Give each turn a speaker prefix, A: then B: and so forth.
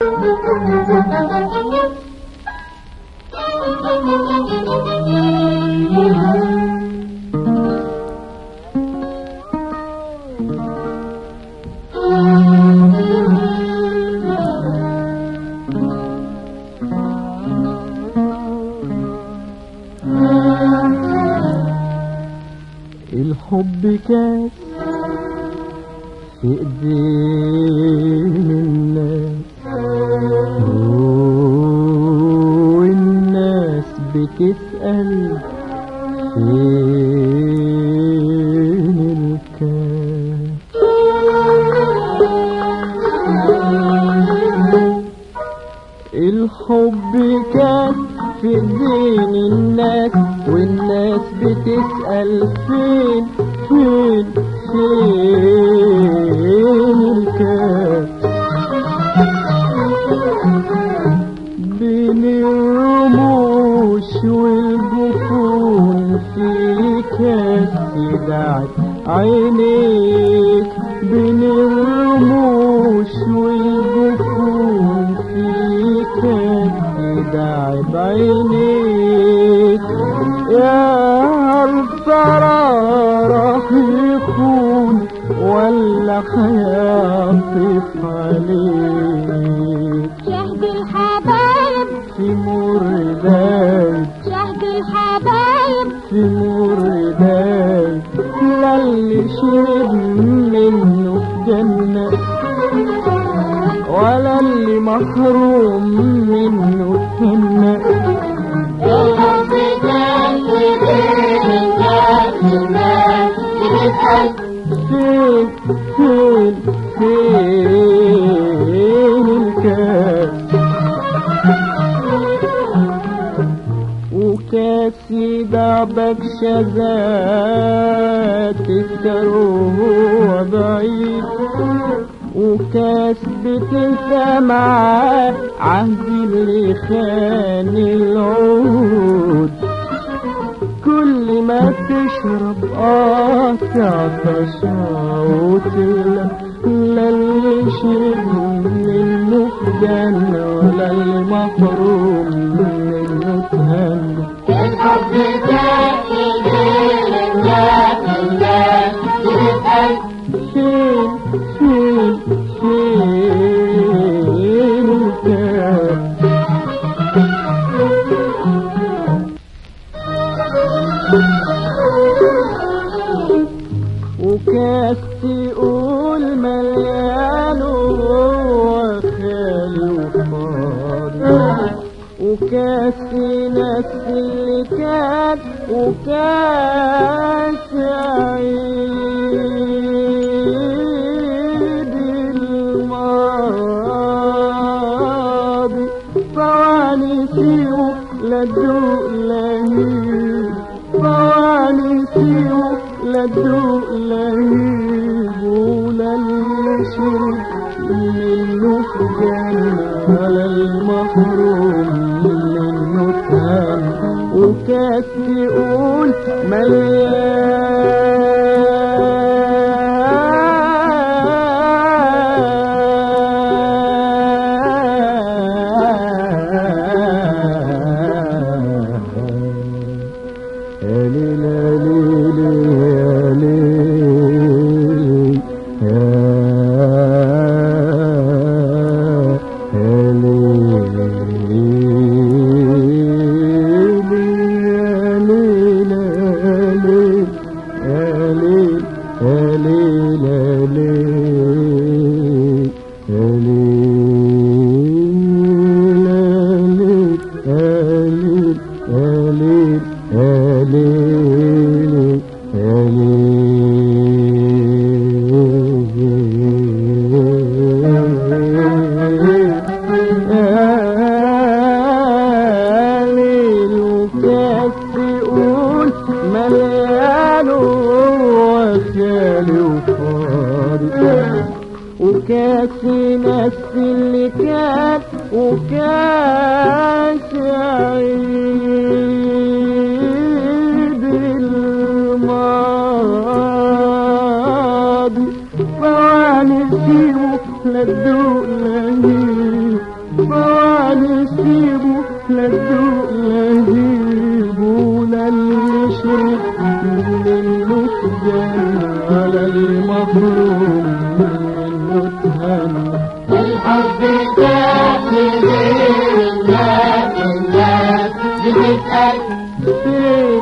A: الحب كاس في ايدين الناس والناس بتسأل فين الكاس الحب كان في ايدين الناس والناس بتسأل فين فين فين الكاس بين الرموش والجفون في كاس دعت عينيك بين الرموش والجفون في كاس دعت عينيك يا هل ترى راح يكون ولا هيعطف عليك
B: شهد الحبايب
A: في مرداد
B: شهد الحبايب
A: في مرداد لا اللي شرب منه في جنة ولا اللي محروم منه هنا
B: الحب كان في بين الناس الناس بتسأل
A: فين فين فين الكاس وكاسي دعبك شذات تذكره بعيد وكاس بتنسى معاه عهد اللي خان العود كل ما تشرب اه تعطش وتغلى لا اللي شرب منه جنة ولا المحروم منه تهنى
B: الحب كان في بين الناس الناس بتسأل
A: فين فين فين الكاس وكاس تقول مليان وهو خالي وفاضي وكاس ناس اللي كان وكاس عيد الماضي صواني فيه لا تدوق لهيب صواني فيه لا تدوق لهيب ولا اللي شرب منه في جنة ولا المحروم منه تهان وكاس تقول مليان وخالي وفاضي وكاس ناس اللي كان وكاس عيد الماضي فاني فيه لا تدوق لهيب طوالي سيبه لا تدوق لهيبه لا اللي شرب منه تجنى ولا المفروض منه تهنى
B: الحب كافي غير الناس الناس بتتقل
A: فين